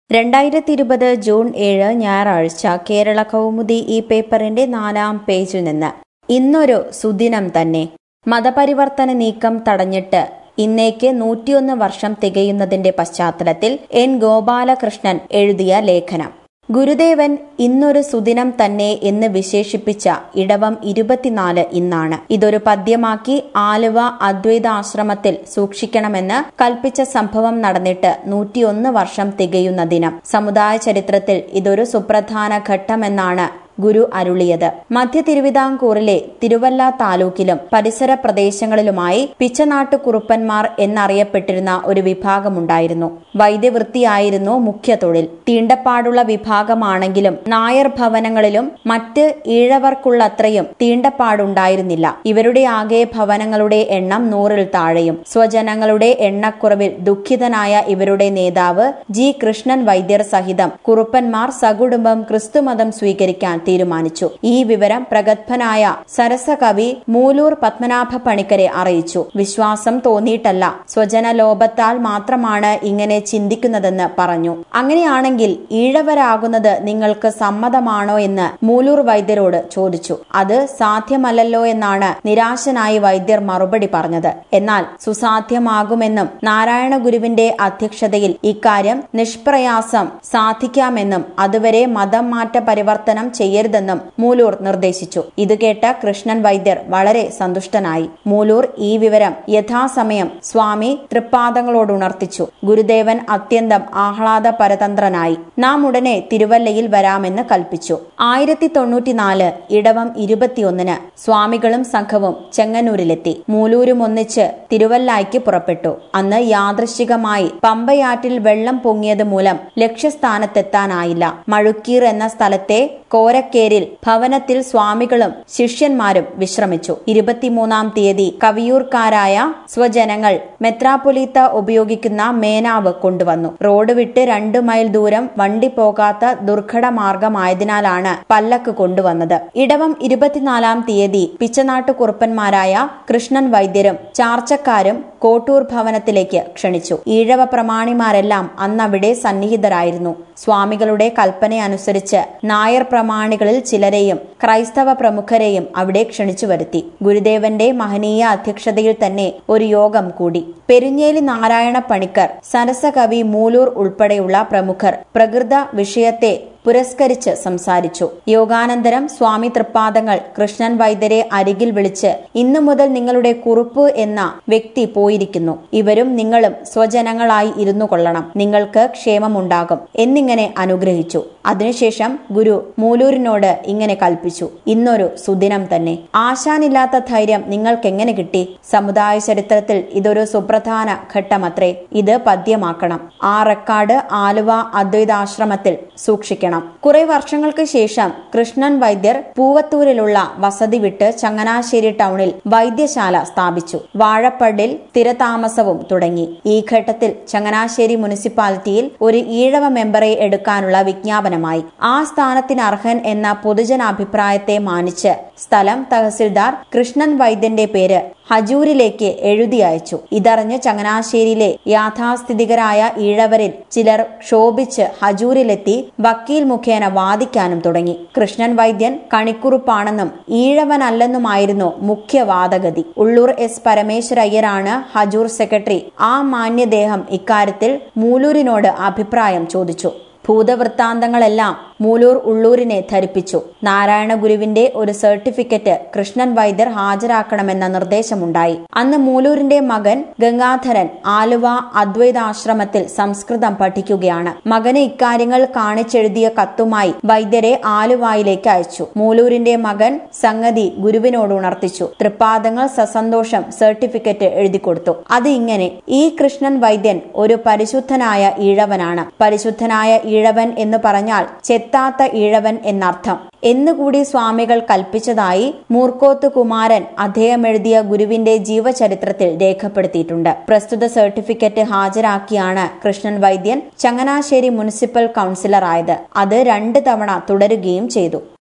രണ്ടായിരത്തി ഇരുപത് ജൂൺ ഏഴ് ഞായറാഴ്ച കേരള കൗമുദി ഈ പേപ്പറിന്റെ നാലാം പേജിൽ നിന്ന് ഇന്നൊരു സുദിനം തന്നെ മതപരിവർത്തന നീക്കം തടഞ്ഞിട്ട് ഇന്നേക്ക് നൂറ്റിയൊന്ന് വർഷം തികയുന്നതിന്റെ പശ്ചാത്തലത്തിൽ എൻ ഗോപാലകൃഷ്ണൻ എഴുതിയ ലേഖനം ഗുരുദേവൻ ഇന്നൊരു സുദിനം തന്നെ എന്ന് വിശേഷിപ്പിച്ച ഇടവം ഇരുപത്തിനാല് ഇന്നാണ് ഇതൊരു പദ്യമാക്കി ആലുവ അദ്വൈതാശ്രമത്തിൽ സൂക്ഷിക്കണമെന്ന് കൽപ്പിച്ച സംഭവം നടന്നിട്ട് നൂറ്റിയൊന്ന് വർഷം തികയുന്ന ദിനം സമുദായ ചരിത്രത്തിൽ ഇതൊരു സുപ്രധാന ഘട്ടമെന്നാണ് ഗുരു അരുളിയത് മധ്യ തിരുവിതാംകൂറിലെ തിരുവല്ല താലൂക്കിലും പരിസര പ്രദേശങ്ങളിലുമായി പിച്ചനാട്ടു കുറുപ്പന്മാർ എന്നറിയപ്പെട്ടിരുന്ന ഒരു വിഭാഗമുണ്ടായിരുന്നു വൈദ്യവൃത്തിയായിരുന്നു മുഖ്യ തൊഴിൽ തീണ്ടപ്പാടുള്ള വിഭാഗമാണെങ്കിലും നായർ ഭവനങ്ങളിലും മറ്റ് ഈഴവർക്കുള്ളത്രയും തീണ്ടപ്പാടുണ്ടായിരുന്നില്ല ഇവരുടെ ആകെ ഭവനങ്ങളുടെ എണ്ണം നൂറിൽ താഴെയും സ്വജനങ്ങളുടെ എണ്ണക്കുറവിൽ ദുഃഖിതനായ ഇവരുടെ നേതാവ് ജി കൃഷ്ണൻ വൈദ്യർ സഹിതം കുറുപ്പന്മാർ സകുടുംബം ക്രിസ്തുമതം സ്വീകരിക്കാൻ തീരുമാനിച്ചു ഈ വിവരം പ്രഗത്ഭനായ സരസകവി മൂലൂർ പത്മനാഭ പണിക്കരെ അറിയിച്ചു വിശ്വാസം തോന്നിയിട്ടല്ല സ്വജനലോഭത്താൽ മാത്രമാണ് ഇങ്ങനെ ചിന്തിക്കുന്നതെന്ന് പറഞ്ഞു അങ്ങനെയാണെങ്കിൽ ഈഴവരാകുന്നത് നിങ്ങൾക്ക് സമ്മതമാണോ എന്ന് മൂലൂർ വൈദ്യരോട് ചോദിച്ചു അത് സാധ്യമല്ലല്ലോ എന്നാണ് നിരാശനായി വൈദ്യർ മറുപടി പറഞ്ഞത് എന്നാൽ സുസാധ്യമാകുമെന്നും നാരായണ ഗുരുവിന്റെ അധ്യക്ഷതയിൽ ഇക്കാര്യം നിഷ്പ്രയാസം സാധിക്കാമെന്നും അതുവരെ മതം മാറ്റ പരിവർത്തനം ചെയ്യരുതെന്നും മൂലൂർ നിർദ്ദേശിച്ചു ഇത് കേട്ട കൃഷ്ണൻ വൈദ്യർ വളരെ സന്തുഷ്ടനായി മൂലൂർ ഈ വിവരം യഥാസമയം സ്വാമി തൃപ്പാദങ്ങളോട് ഉണർത്തിച്ചു ഗുരുദേവൻ അത്യന്തം ആഹ്ലാദ പരതന്ത്രനായി നാം ഉടനെ തിരുവല്ലയിൽ വരാമെന്ന് കൽപ്പിച്ചു ആയിരത്തി തൊണ്ണൂറ്റിനാല് ഇടവം ഇരുപത്തിയൊന്നിന് സ്വാമികളും സംഘവും ചെങ്ങന്നൂരിലെത്തി മൂലൂരും ഒന്നിച്ച് തിരുവല്ലായ്ക്ക് പുറപ്പെട്ടു അന്ന് യാദൃശികമായി പമ്പയാറ്റിൽ വെള്ളം പൊങ്ങിയത് മൂലം ലക്ഷ്യസ്ഥാനത്തെത്താനായില്ല മഴുക്കീർ എന്ന സ്ഥലത്തെ കോരക്കേരിൽ ഭവനത്തിൽ സ്വാമികളും ശിഷ്യന്മാരും വിശ്രമിച്ചു ഇരുപത്തിമൂന്നാം തീയതി കവിയൂർക്കാരായ സ്വജനങ്ങൾ മെത്രാപ്പൊലീത്ത ഉപയോഗിക്കുന്ന മേനാവ് കൊണ്ടുവന്നു റോഡ് വിട്ട് രണ്ടു മൈൽ ദൂരം വണ്ടി പോകാത്ത ദുർഘട മാർഗമായതിനാലാണ് പല്ലക്ക് കൊണ്ടുവന്നത് ഇടവം ഇരുപത്തിനാലാം തീയതി പിച്ചനാട്ടു കുറുപ്പന്മാരായ കൃഷ്ണൻ വൈദ്യരും ചാർച്ചക്കാരും കോട്ടൂർ ഭവനത്തിലേക്ക് ക്ഷണിച്ചു ഈഴവ പ്രമാണിമാരെല്ലാം അന്നവിടെ സന്നിഹിതരായിരുന്നു സ്വാമികളുടെ കൽപ്പനയനുസരിച്ച് നായർ പ്രമാണികളിൽ ചിലരെയും ക്രൈസ്തവ പ്രമുഖരെയും അവിടെ ക്ഷണിച്ചു വരുത്തി ഗുരുദേവന്റെ മഹനീയ അധ്യക്ഷതയിൽ തന്നെ ഒരു യോഗം കൂടി പെരിഞ്ഞേലി നാരായണ പണിക്കർ സരസകവി മൂലൂർ ഉൾപ്പെടെയുള്ള പ്രമുഖർ പ്രകൃത വിഷയത്തെ പുരസ്കരിച്ച് സംസാരിച്ചു യോഗാനന്തരം സ്വാമി തൃപ്പാദങ്ങൾ കൃഷ്ണൻ വൈദ്യരെ അരികിൽ വിളിച്ച് ഇന്നു മുതൽ നിങ്ങളുടെ കുറുപ്പ് എന്ന വ്യക്തി പോയിരിക്കുന്നു ഇവരും നിങ്ങളും സ്വജനങ്ങളായി ഇരുന്നു കൊള്ളണം നിങ്ങൾക്ക് ക്ഷേമമുണ്ടാകും എന്നിങ്ങനെ അനുഗ്രഹിച്ചു അതിനുശേഷം ഗുരു മൂലൂരിനോട് ഇങ്ങനെ കൽപ്പിച്ചു ഇന്നൊരു സുദിനം തന്നെ ആശാനില്ലാത്ത ധൈര്യം നിങ്ങൾക്കെങ്ങനെ കിട്ടി സമുദായ ചരിത്രത്തിൽ ഇതൊരു സുപ്രധാന ഘട്ടമത്രേ ഇത് പദ്യമാക്കണം ആ റെക്കാർഡ് ആലുവ അദ്വൈതാശ്രമത്തിൽ സൂക്ഷിക്കണം കുറെ വർഷങ്ങൾക്ക് ശേഷം കൃഷ്ണൻ വൈദ്യർ പൂവത്തൂരിലുള്ള വസതി വിട്ട് ചങ്ങനാശ്ശേരി ടൗണിൽ വൈദ്യശാല സ്ഥാപിച്ചു വാഴപ്പടിൽ സ്ഥിരതാമസവും തുടങ്ങി ഈ ഘട്ടത്തിൽ ചങ്ങനാശ്ശേരി മുനിസിപ്പാലിറ്റിയിൽ ഒരു ഈഴവ മെമ്പറെ എടുക്കാനുള്ള വിജ്ഞാപനമായി ആ സ്ഥാനത്തിന് അർഹൻ എന്ന പൊതുജനാഭിപ്രായത്തെ മാനിച്ച് സ്ഥലം തഹസിൽദാർ കൃഷ്ണൻ വൈദ്യന്റെ പേര് ഹജൂരിലേക്ക് എഴുതി അയച്ചു ഇതറിഞ്ഞ് ചങ്ങനാശ്ശേരിയിലെ യാഥാസ്ഥിതികരായ ഈഴവരിൽ ചിലർ ക്ഷോഭിച്ച് ഹജൂരിലെത്തി വക്കീൽ മുഖേന വാദിക്കാനും തുടങ്ങി കൃഷ്ണൻ വൈദ്യൻ കണിക്കുറുപ്പാണെന്നും ഈഴവനല്ലെന്നുമായിരുന്നു മുഖ്യ വാദഗതി ഉള്ളൂർ എസ് പരമേശ്വരയ്യരാണ് ഹജൂർ സെക്രട്ടറി ആ മാന്യദേഹം ഇക്കാര്യത്തിൽ മൂലൂരിനോട് അഭിപ്രായം ചോദിച്ചു ഭൂതവൃത്താന്തങ്ങളെല്ലാം മൂലൂർ ഉള്ളൂരിനെ ധരിപ്പിച്ചു നാരായണ ഗുരുവിന്റെ ഒരു സർട്ടിഫിക്കറ്റ് കൃഷ്ണൻ വൈദ്യർ ഹാജരാക്കണമെന്ന നിർദ്ദേശമുണ്ടായി അന്ന് മൂലൂരിന്റെ മകൻ ഗംഗാധരൻ ആലുവ അദ്വൈതാശ്രമത്തിൽ സംസ്കൃതം പഠിക്കുകയാണ് മകന് ഇക്കാര്യങ്ങൾ കാണിച്ചെഴുതിയ കത്തുമായി വൈദ്യരെ ആലുവായിലേക്ക് അയച്ചു മൂലൂരിന്റെ മകൻ സംഗതി ഗുരുവിനോട് ഉണർത്തിച്ചു തൃപ്പാദങ്ങൾ സസന്തോഷം സർട്ടിഫിക്കറ്റ് എഴുതി കൊടുത്തു അത് ഇങ്ങനെ ഈ കൃഷ്ണൻ വൈദ്യൻ ഒരു പരിശുദ്ധനായ ഈഴവനാണ് പരിശുദ്ധനായ ഈഴവൻ എന്ന് പറഞ്ഞാൽ ചെത്താത്ത ഈഴവൻ എന്നർത്ഥം എന്നുകൂടി സ്വാമികൾ കൽപ്പിച്ചതായി മൂർക്കോത്ത് കുമാരൻ അദ്ദേഹം എഴുതിയ ഗുരുവിന്റെ ജീവചരിത്രത്തിൽ രേഖപ്പെടുത്തിയിട്ടുണ്ട് പ്രസ്തുത സർട്ടിഫിക്കറ്റ് ഹാജരാക്കിയാണ് കൃഷ്ണൻ വൈദ്യൻ ചങ്ങനാശ്ശേരി മുനിസിപ്പൽ കൌൺസിലറായത് അത് രണ്ട് തവണ തുടരുകയും ചെയ്തു